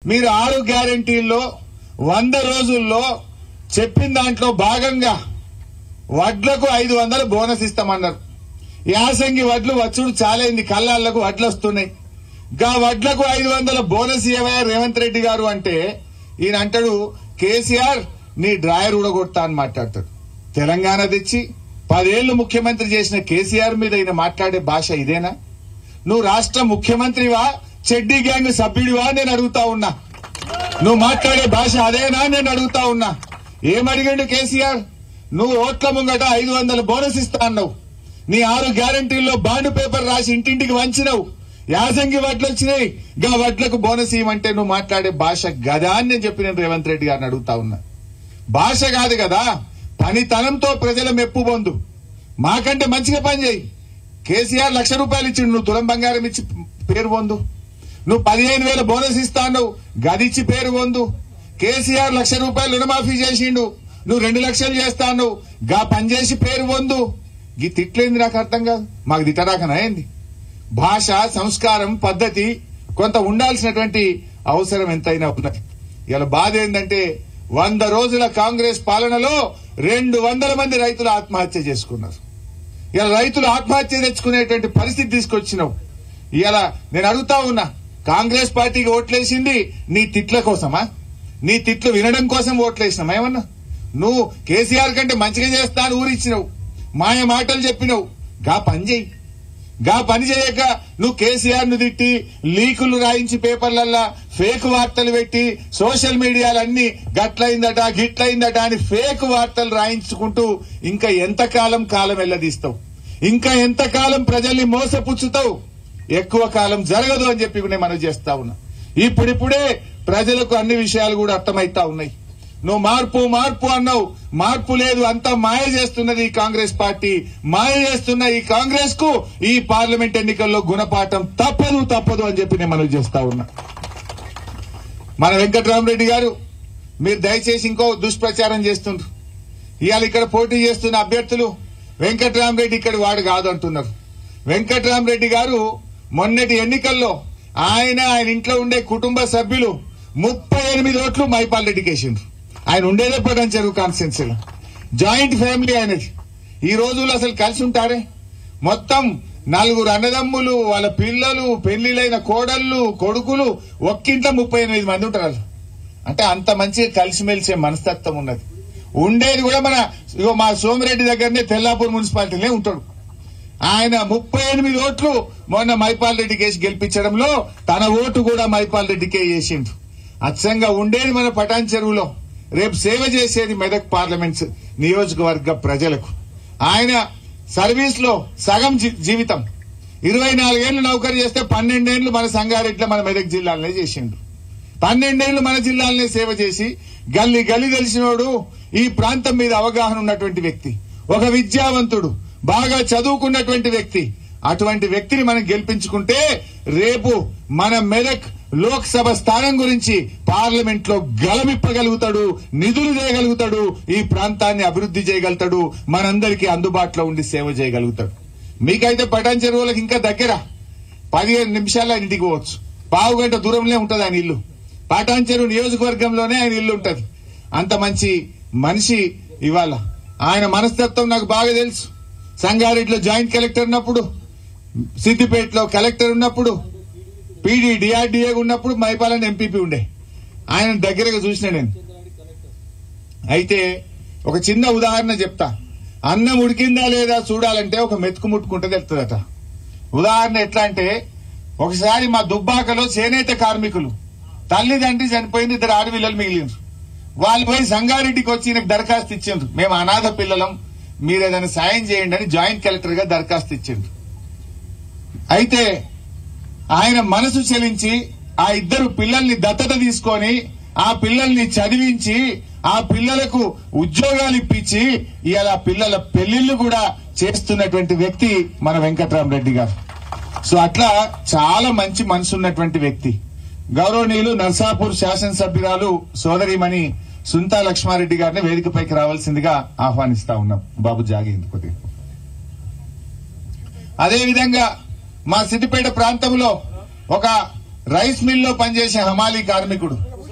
మీరు ఆరు గ్యారంటీల్లో వంద రోజుల్లో చెప్పిన దాంట్లో భాగంగా వడ్లకు ఐదు వందలు బోనస్ ఇస్తామన్నారు యాసంగి వడ్లు వచ్చుడు చాలైంది కళ్ళాళ్లకు వడ్లు వస్తున్నాయి గా వడ్లకు ఐదు వందల బోనస్ ఇవ్వయా రేవంత్ రెడ్డి గారు అంటే ఈయన అంటాడు కేసీఆర్ నీ డ్రాయర్ ఊడగొడతా అని మాట్లాడతాడు తెలంగాణ తెచ్చి పదేళ్లు ముఖ్యమంత్రి చేసిన కేసీఆర్ మీద ఈయన మాట్లాడే భాష ఇదేనా నువ్వు రాష్ట్ర ముఖ్యమంత్రివా చెడ్డీ గ్యాంగ్ సభ్యుడివా నేను అడుగుతా ఉన్నా నువ్వు మాట్లాడే భాష అదేనా నేను అడుగుతా ఉన్నా ఏమడిగాడు కేసీఆర్ నువ్వు ఓట్ల ముంగట ఐదు వందల బోనస్ ఇస్తా అన్నావు నీ ఆరు గ్యారంటీల్లో బాండ్ పేపర్ రాసి ఇంటింటికి వంచినావు యాసంగి వడ్లు వచ్చినాయి గా వడ్లకు బోనస్ ఇవ్వమంటే నువ్వు మాట్లాడే భాష గదా అని నేను చెప్పి నేను రేవంత్ రెడ్డి గారిని అడుగుతా ఉన్నా భాష కాదు కదా పనితనంతో ప్రజల మెప్పు పొందు మాకంటే మంచిగా పని చేయి కేసీఆర్ లక్ష రూపాయలు ఇచ్చిండు నువ్వు తులం బంగారం ఇచ్చి పేరు పొందు నువ్వు పదిహేను వేల బోనస్ ఇస్తాను గదిచ్చి పేరు పొందు కేసీఆర్ లక్ష రూపాయలు రుణమాఫీ చేసిండు నువ్వు రెండు లక్షలు చేస్తాను గా పని చేసి పేరు పొందు గీ తిట్లేంది నాకు అర్థం కాదు మాకు తిట్టరాకనా ఏంది భాష సంస్కారం పద్ధతి కొంత ఉండాల్సినటువంటి అవసరం ఎంతైనా ఉన్నది ఇలా బాధ ఏంటంటే వంద రోజుల కాంగ్రెస్ పాలనలో రెండు వందల మంది రైతులు ఆత్మహత్య చేసుకున్నారు ఇలా రైతులు ఆత్మహత్య తెచ్చుకునేటువంటి పరిస్థితి తీసుకొచ్చినావు ఇలా నేను అడుగుతా ఉన్నా కాంగ్రెస్ పార్టీకి ఓట్లేసింది నీ తిట్ల కోసమా నీ తిట్లు వినడం కోసం ఓట్లేసినామా ఏమన్నా నువ్వు కేసీఆర్ కంటే మంచిగా చేస్తా అని ఊరిచ్చినావు మాయ మాటలు చెప్పినావు గా పని చేయి గా పని చేయక నువ్వు కేసీఆర్ ను తిట్టి లీకులు రాయించి పేపర్లల్లా ఫేక్ వార్తలు పెట్టి సోషల్ మీడియాలన్నీ గట్లయిందట గిట్లయిందట అని ఫేక్ వార్తలు రాయించుకుంటూ ఇంకా ఎంతకాలం కాలం వెళ్ళదీస్తావు ఇంకా ఎంతకాలం ప్రజల్ని మోసపుచ్చుతావు ఎక్కువ కాలం జరగదు అని చెప్పి నేను మనం చేస్తా ఉన్నా ఇప్పుడిప్పుడే ప్రజలకు అన్ని విషయాలు కూడా అర్థమైతా ఉన్నాయి నువ్వు మార్పు మార్పు అన్నావు మార్పు లేదు అంతా మాయ చేస్తున్నది ఈ కాంగ్రెస్ పార్టీ మాయ చేస్తున్న ఈ కాంగ్రెస్ కు ఈ పార్లమెంట్ ఎన్నికల్లో గుణపాఠం తప్పదు తప్పదు అని చెప్పి నేను మనం చేస్తా ఉన్నా మన వెంకటరామరెడ్డి గారు మీరు దయచేసి ఇంకో దుష్ప్రచారం చేస్తుండ్రు ఇవాళ ఇక్కడ పోటీ చేస్తున్న అభ్యర్థులు వెంకటరామరెడ్డి ఇక్కడ వాడు కాదు అంటున్నారు వెంకటరామరెడ్డి గారు మొన్నటి ఎన్నికల్లో ఆయన ఆయన ఇంట్లో ఉండే కుటుంబ సభ్యులు ముప్పై ఎనిమిది ఓట్లు మైపాల్ రెడ్డికి వేసిండ్రు ఆయన ఉండేదే పడని చెరువు కాన్స్టిట్యున్సీలో జాయింట్ ఫ్యామిలీ ఆయనది ఈ రోజుల్లో అసలు కలిసి ఉంటారే మొత్తం నలుగురు అన్నదమ్ములు వాళ్ళ పిల్లలు పెళ్లిలైన కోడళ్ళు కొడుకులు ఒక్కింట్లో ముప్పై ఎనిమిది మంది ఉంటారు వాళ్ళు. అంటే అంత మంచిగా కలిసిమెలిసే మనస్తత్వం ఉన్నది ఉండేది కూడా మన ఇగో మా సోమిరెడ్డి దగ్గరనే తెల్లాపూర్ మున్సిపాలిటీనే ఉంటాడు ఆయన ముప్పై ఎనిమిది ఓట్లు మొన్న మైపాల్ రెడ్డి కేసు గెలిపించడంలో తన ఓటు కూడా మైపాల్ రెడ్డికే వేసిండు అచ్చంగా ఉండేది మన పటాన్ చెరువులో రేపు సేవ చేసేది మెదక్ పార్లమెంట్ నియోజకవర్గ ప్రజలకు ఆయన సర్వీస్ లో సగం జీ- జీవితం ఇరవై నాలుగేళ్లు నౌకరీ చేస్తే పన్నెండేళ్లు మన సంగారెడ్డిలో మన మెదక్ జిల్లాలోనే చేసిండు పన్నెండేళ్లు మన జిల్లాలనే సేవ చేసి గల్లీ గల్లీ తెలిసినోడు ఈ ప్రాంతం మీద అవగాహన ఉన్నటువంటి వ్యక్తి ఒక విద్యావంతుడు బాగా చదువుకున్నటువంటి వ్యక్తి అటువంటి వ్యక్తిని మనం గెలిపించుకుంటే రేపు మన మెదక్ లోక్సభ స్థానం గురించి పార్లమెంట్ లో గలమిప్పగలుగుతాడు నిధులు చేయగలుగుతాడు ఈ ప్రాంతాన్ని అభివృద్ధి చేయగలుగుతాడు మనందరికీ అందుబాటులో ఉండి సేవ చేయగలుగుతాడు మీకైతే పటాన్ చెరువులకు ఇంకా దగ్గర పదిహేను నిమిషాల్లో ఆయన ఇంటికి పోవచ్చు పావు గంట దూరంలో ఉంటది ఆయన ఇల్లు పాటాన్ చెరువు నియోజకవర్గంలోనే ఆయన ఇల్లు ఉంటది అంత మంచి మనిషి ఇవాళ ఆయన మనస్తత్వం నాకు బాగా తెలుసు సంగారెడ్డిలో జాయింట్ కలెక్టర్ ఉన్నప్పుడు సిద్దిపేటలో కలెక్టర్ ఉన్నప్పుడు పీడీ డిఆర్డీఏ ఉన్నప్పుడు మైపాలన్ ఎంపీపీ ఉండే ఆయన దగ్గరగా చూసిన నేను అయితే ఒక చిన్న ఉదాహరణ చెప్తా అన్నం ఉడికిందా లేదా చూడాలంటే ఒక మెతుకు ముట్టుకుంటే తెలుస్తుందట ఉదాహరణ ఎట్లా అంటే ఒకసారి మా దుబ్బాకలో చేనేత కార్మికులు తల్లిదండ్రి చనిపోయింది ఇద్దరు ఆడపిల్లలు మిగిలిండ్రు వాళ్ళు పోయి సంగారెడ్డికి వచ్చి ఈయనకు దరఖాస్తు ఇచ్చిండ్రు మేము అనాథ పిల్లలం మీరు ఏదైనా సాయం చేయండి అని జాయింట్ కలెక్టర్ గా దరఖాస్తు ఇచ్చిండ్రు అయితే ఆయన మనసు చెలించి ఆ ఇద్దరు పిల్లల్ని దత్తత తీసుకొని ఆ పిల్లల్ని చదివించి ఆ పిల్లలకు ఉద్యోగాలు ఇప్పించి ఇవాళ ఆ పిల్లల పెళ్లిళ్లు కూడా చేస్తున్నటువంటి వ్యక్తి మన వెంకట్రామరెడ్డి గారు సో అట్లా చాలా మంచి మనసు ఉన్నటువంటి వ్యక్తి గౌరవనీయులు నర్సాపూర్ శాసనసభ్యురాలు సోదరిమణి సుంతా లక్ష్మారెడ్డి గారిని వేదికపైకి రావాల్సిందిగా ఆహ్వానిస్తా ఉన్నాం బాబు జాగేందుకు కొద్దిగా అదే విధంగా మా సిద్దిపేట ప్రాంతంలో ఒక రైస్ మిల్లో పనిచేసే హమాలీ కార్మికుడు